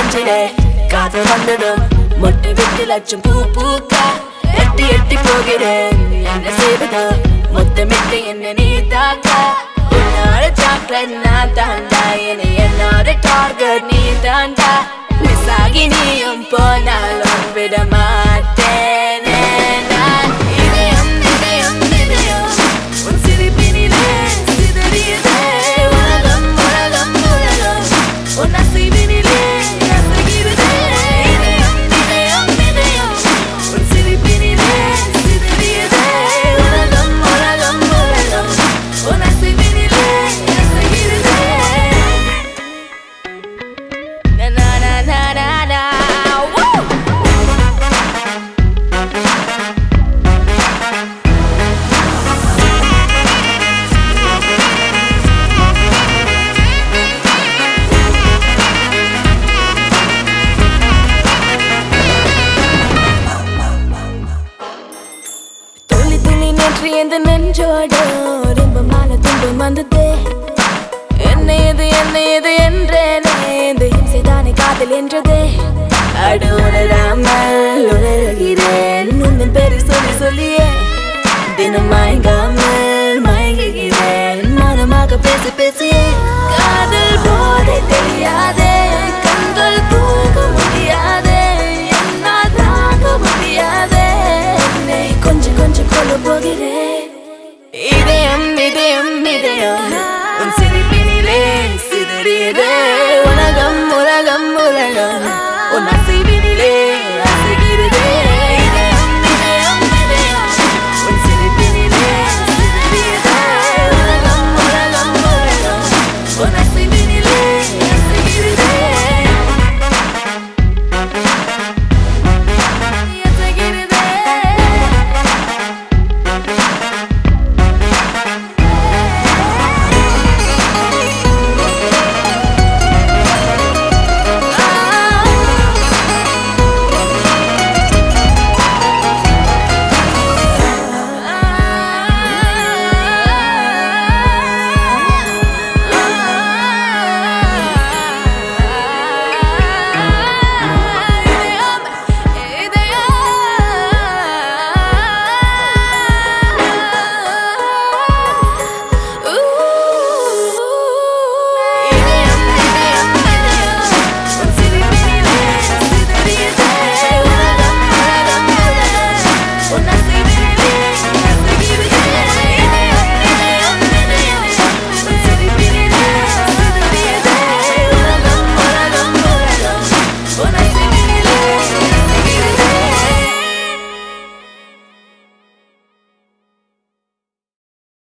நெஞ்சிலே காதல் வந்ததும் மொட்டை விட்டு லட்சம் பூ பூக்க எட்டி எட்டி போகிறேன் என்ன செய்வது மொத்தமிட்டு என்ன நீ தாக்க உன்னோட சாக்லேட் நான் தாண்டா இனி என்னோட டார்கெட் நீ தாண்டா மிஸ் ஆகி நீயும் போனாலும் விட மாட்டேனே நான் இதயம் இதயம் இதயம் உன் சிரிப்பினிலே சிதறியதே உலகம் உலகம் உலகம் உன் அசைவினிலே அசைகிறதே இதயம் இதயம் இதயம் உன் சிரிப்பினிலே சிதறியதே உலகம் உலகம் உலகம் உன் அசைவினிலே அசைகிறதே Na na na na na na. Woo! துள்ளி துள்ளி நேற்று எந்த நெஞ்சோடு ரொம்பமான துன்பம் வந்தது என்ன இது என்ன இது என்றேனே இந்த இம்சைதானே காதல் என்றதே அடு உணராமல் உணர்கிறேன் உந்தன் பேரை சொல்லி சொல்லியே தினம் மயங்காமல் மயங்குகிறேன் மனமாக பேசி பேசியே காதல் போதை தெரியாத